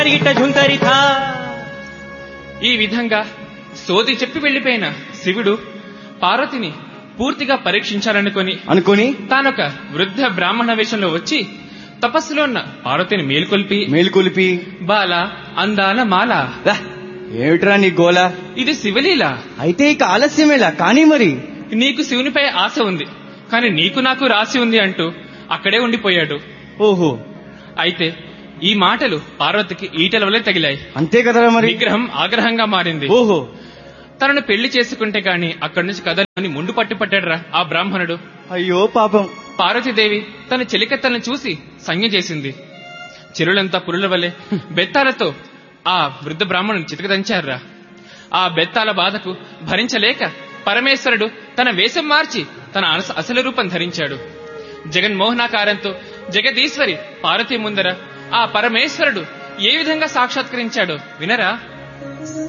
ఇట్ట ఝుంకరిథా ఈ విధంగా సోది చెప్పి వెళ్లిపోయిన శివుడు పార్వతిని పూర్తిగా పరీక్షించాలనుకొని అనుకుని తానొక వృద్ధ బ్రాహ్మణ వేషంలో వచ్చి తపస్సులో ఉన్న పార్వతిని మేల్కొల్పి మేలుకొలిపి బాల అందాల మాల రా, ఏమిట్రా నీ గోల ఇది శివలీల అయితే ఇక ఆలస్యమేలా కానీ మరి నీకు శివునిపై ఆశ ఉంది కానీ నీకు నాకు రాసి ఉంది అంటూ అక్కడే ఉండిపోయాడు ఓహో అయితే ఈ మాటలు పార్వతికి ఈటల వలె తగిలాయి అంతే కదరా మరి విగ్రహం ఆగ్రహంగా మారింది ఓహో తనను పెళ్లి చేసుకుంటే గాని అక్కడి నుంచి కదలని ముందు పట్టు పట్టాడురా ఆ బ్రాహ్మణుడు అయ్యో పాపం పార్వతీదేవి తన చెలికత్తలను చూసి సంజ్ఞ చేసింది చెరులంతా పురుల వలె బెత్తాలతో ఆ వృద్ధ బ్రాహ్మణుని చితకదంచారురా ఆ బెత్తాల బాధకు భరించలేక పరమేశ్వరుడు తన వేషం మార్చి తన అస- అసలు రూపం ధరించాడు జగన్మోహనాకారంతో జగదీశ్వరి పార్వతీ ముందర ఆ పరమేశ్వరుడు ఏ విధంగా సాక్షాత్కరించాడో వినరా